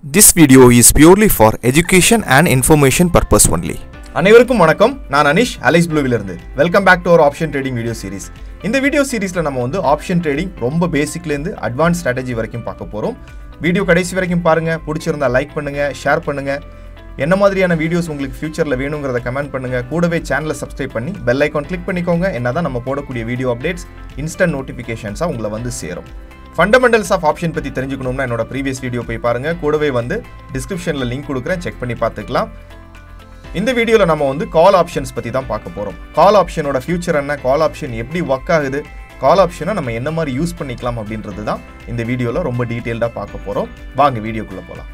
This video is purely for education and information purpose only. அனைவருக்கும் வணக்கம் நான் Anish Alice ப்ளூவில் இருந்து welcome back to our option trading video series இந்த video சீரிஸில் நம்ம வந்து ஆப்ஷன் ட்ரேடிங் ரொம்ப பேசிக்லேருந்து அட்வான்ஸ் ஸ்ட்ராட்டஜி வரைக்கும் பார்க்க போகிறோம் வீடியோ கடைசி வரைக்கும் பாருங்கள் பிடிச்சிருந்தா லைக் பண்ணுங்கள் ஷேர் பண்ணுங்கள் என்ன மாதிரியான வீடியோஸ் உங்களுக்கு ஃபியூச்சரில் வேணுங்கிறத கமெண்ட் பண்ணுங்கள் கூடவே சேனலை சப்ஸ்கிரைப் பண்ணி பெல் ஐக்கான் கிளிக் பண்ணிக்கோங்க என்ன தான் நம்ம போடக்கூடிய வீடியோ அப்டேட்ஸ் இன்ஸ்டன்ட் நோட்டிஃபிகேஷன்ஸாக உங்களை வந்து சேரும் ஃபண்டமெண்டல்ஸ் ஆஃப் ஆப்ஷன் பற்றி தெரிஞ்சுக்கணும்னா என்னோட ப்ரீவியஸ் வீடியோ போய் பாருங்கள் கூடவே வந்து டிஸ்கிரிப்ஷனில் லிங்க் கொடுக்குறேன் செக் பண்ணி பார்த்துக்கலாம் இந்த வீடியோவில் நம்ம வந்து கால் ஆப்ஷன்ஸ் பற்றி தான் பார்க்க போகிறோம் கால் ஆப்ஷனோட ஃபியூச்சர் என்ன கால் ஆப்ஷன் எப்படி ஒர்க் ஆகுது கால் ஆப்ஷனை நம்ம என்ன மாதிரி யூஸ் பண்ணிக்கலாம் அப்படின்றது தான் இந்த வீடியோவில் ரொம்ப டீட்டெயில்டாக பார்க்க போகிறோம் வாங்க வீடியோக்குள்ளே போகலாம்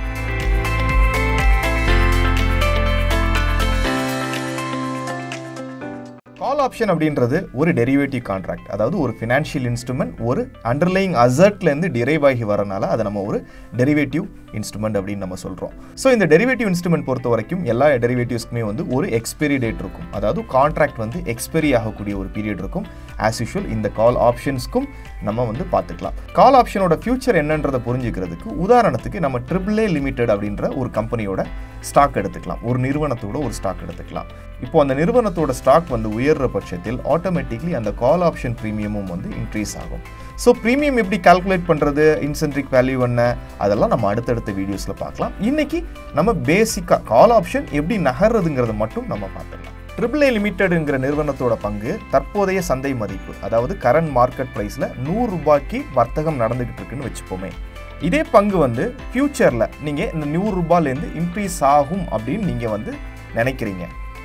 கால் ஆப்ஷன் அப்படின்றது ஒரு டெரிவேட்டிவ் கான்ட்ராக்ட் அதாவது ஒரு ஃபினான்ஷியல் இன்ஸ்ட்ருமெண்ட் ஒரு அண்டர்லைங் அசர்ட்லேருந்து டிரைவ் ஆகி வரனால அதை நம்ம ஒரு டெரிவேட்டிவ் இன்ஸ்ட்ருமெண்ட் அப்படின்னு நம்ம சொல்கிறோம் ஸோ இந்த டெரிவேட்டிவ் இன்ஸ்ட்ருமெண்ட் பொறுத்த வரைக்கும் எல்லா டெரிவேட்டிவ்ஸ்க்குமே வந்து ஒரு எக்ஸ்பெரி டேட் இருக்கும் அதாவது கான்ட்ராக்ட் வந்து எக்ஸ்பெரி ஆகக்கூடிய ஒரு பீரியட் இருக்கும் ஆஸ் யூஷுவல் இந்த கால் ஆப்ஷன்ஸ்க்கும் நம்ம வந்து பார்த்துக்கலாம் கால் ஆப்ஷனோட ஃபியூச்சர் என்னன்றதை புரிஞ்சுக்கிறதுக்கு உதாரணத்துக்கு நம்ம ட்ரிபிள் ஏ லிமிடெட் அப்படின்ற ஒரு கம்பெனியோட ஸ்டாக் எடுத்துக்கலாம் ஒரு நிறுவனத்தோட ஒரு ஸ்டாக் எடுத்துக்கலாம் இப்போ அந்த நிறுவனத்தோட ஸ்டாக் வந்து உயர்ற பட்சத்தில் ஆட்டோமேட்டிக்லி அந்த கால் ஆப்ஷன் ப்ரீமியமும் வந்து இன்க்ரீஸ் ஆகும் ஸோ ப்ரீமியம் எப்படி கால்குலேட் பண்ணுறது இன்சென்ட்ரிக் வேல்யூ என்ன அதெல்லாம் நம்ம அடுத்தடுத்த வீடியோஸில் பார்க்கலாம் இன்னைக்கு நம்ம பேசிக்காக கால் ஆப்ஷன் எப்படி நகர்றதுங்கிறத மட்டும் நம்ம பார்த்துக்கலாம் ட்ரிபிள் ஏ லிமிடெட்ங்கிற நிறுவனத்தோட பங்கு தற்போதைய சந்தை மதிப்பு அதாவது கரண்ட் மார்க்கெட் ப்ரைஸில் நூறு ரூபாய்க்கு வர்த்தகம் நடந்துகிட்டு இருக்குன்னு வச்சுப்போமே இதே பங்கு வந்து ஃப்யூச்சரில் நீங்கள் இந்த நூறு ரூபாயிலேருந்து இன்க்ரீஸ் ஆகும் அப்படின்னு நீங்கள் வந்து நினைக்கிறீங்க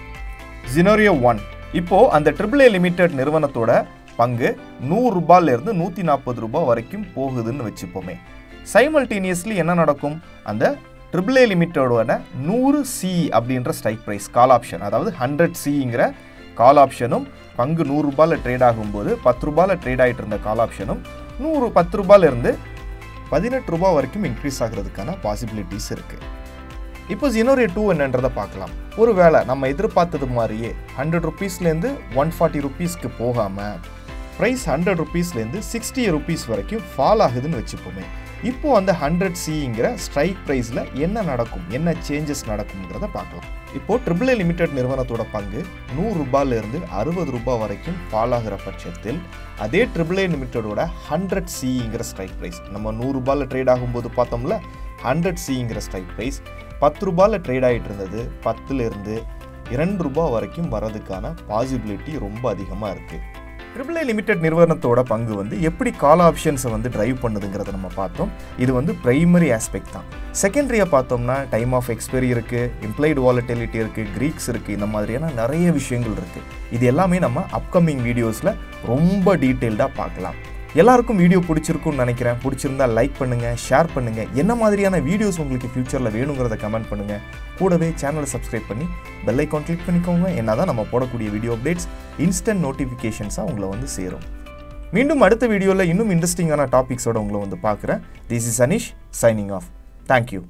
ஜினோரியோ ஒன் இப்போது அந்த ட்ரிபிள் ஏ லிமிடெட் நிறுவனத்தோட பங்கு நூறு ரூபாயிலிருந்து நூற்றி நாற்பது ரூபாய் வரைக்கும் போகுதுன்னு வச்சுப்போமே சைமல்டேனியஸ்லி என்ன நடக்கும் அந்த ட்ரிபிள் ஏ லிமிட்டோட நூறு சி அப்படின்ற ஸ்ட்ரைக் ப்ரைஸ் கால் ஆப்ஷன் அதாவது ஹண்ட்ரட் சிங்கிற கால் ஆப்ஷனும் பங்கு நூறு ரூபாயில் ட்ரேட் ஆகும்போது பத்து ரூபாயில் ட்ரேட் ஆகிட்டு இருந்த கால் ஆப்ஷனும் நூறு பத்து ரூபாயிலிருந்து பதினெட்டு ரூபாய் வரைக்கும் இன்க்ரீஸ் ஆகிறதுக்கான பாசிபிலிட்டிஸ் இருக்குது இப்போ ஜினோரே டூ என்னன்றதை பார்க்கலாம் ஒரு வேளை நம்ம எதிர்பார்த்தது மாதிரியே ஹண்ட்ரட் ருபீஸ்லேருந்து ஒன் ஃபார்ட்டி ருபீஸ்க்கு போகாமல் ப்ரைஸ் ஹண்ட்ரட் ருபீஸ்லேருந்து சிக்ஸ்டி ருபீஸ் வரைக்கும் ஃபால் ஆகுதுன்னு வச்சுப்போமே இப்போ அந்த ஹண்ட்ரட் சிங்கிற ஸ்ட்ரைக் ப்ரைஸில் என்ன நடக்கும் என்ன சேஞ்சஸ் நடக்குங்கிறத பார்க்கலாம் இப்போ ட்ரிபிள் ஏ லிமிடெட் நிறுவனத்தோட பங்கு நூறு ரூபாயிலிருந்து அறுபது ரூபாய் வரைக்கும் ஃபால் ஆகிற பட்சத்தில் அதே ட்ரிபிள் ஏ லிமிட்டடோட ஹண்ட்ரட் சிங்கிற ஸ்ட்ரைக் ப்ரைஸ் நம்ம நூறு ரூபாயில் ட்ரேட் ஆகும்போது பார்த்தோம்ல ஹண்ட்ரட் சிங்கிற ஸ்ட்ரைக் ப்ரைஸ் பத்து ரூபாயில் ட்ரேட் ஆகிட்டு இருந்தது பத்துலேருந்து இரண்டு ரூபாய் வரைக்கும் வரதுக்கான பாசிபிலிட்டி ரொம்ப அதிகமாக இருக்குது ட்ரிபிள் ஏ லிமிடெட் நிறுவனத்தோட பங்கு வந்து எப்படி கால் ஆப்ஷன்ஸை வந்து டிரைவ் பண்ணுதுங்கிறத நம்ம பார்த்தோம் இது வந்து பிரைமரி ஆஸ்பெக்ட் தான் செகண்டரியாக பார்த்தோம்னா டைம் ஆஃப் எக்ஸ்பெரி இருக்குது இம்ப்ளைடு வாலட்டிலிட்டி இருக்குது க்ரீக்ஸ் இருக்குது இந்த மாதிரியான நிறைய விஷயங்கள் இருக்குது இது எல்லாமே நம்ம அப்கமிங் வீடியோஸில் ரொம்ப டீட்டெயில்டாக பார்க்கலாம் எல்லாருக்கும் வீடியோ பிடிச்சிருக்கும்னு நினைக்கிறேன் பிடிச்சிருந்தா லைக் பண்ணுங்கள் ஷேர் பண்ணுங்கள் என்ன மாதிரியான வீடியோஸ் உங்களுக்கு ஃப்யூச்சரில் வேணுங்கிறத கமெண்ட் பண்ணுங்கள் கூடவே சேனலை சப்ஸ்கிரைப் பண்ணி பெல் ஐக்கான் கிளிக் பண்ணிக்கோங்க என்ன தான் நம்ம போடக்கூடிய வீடியோ அப்டேட்ஸ் இன்ஸ்டன்ட் நோட்டிஃபிகேஷன்ஸாக உங்களை வந்து சேரும் மீண்டும் அடுத்த வீடியோவில் இன்னும் இன்ட்ரெஸ்டிங்கான டாபிக்ஸோட உங்களை வந்து பார்க்குறேன் this is Anish signing off thank you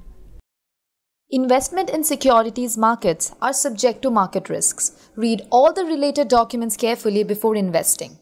Investment in securities markets are subject to market risks. Read all the related documents carefully before investing.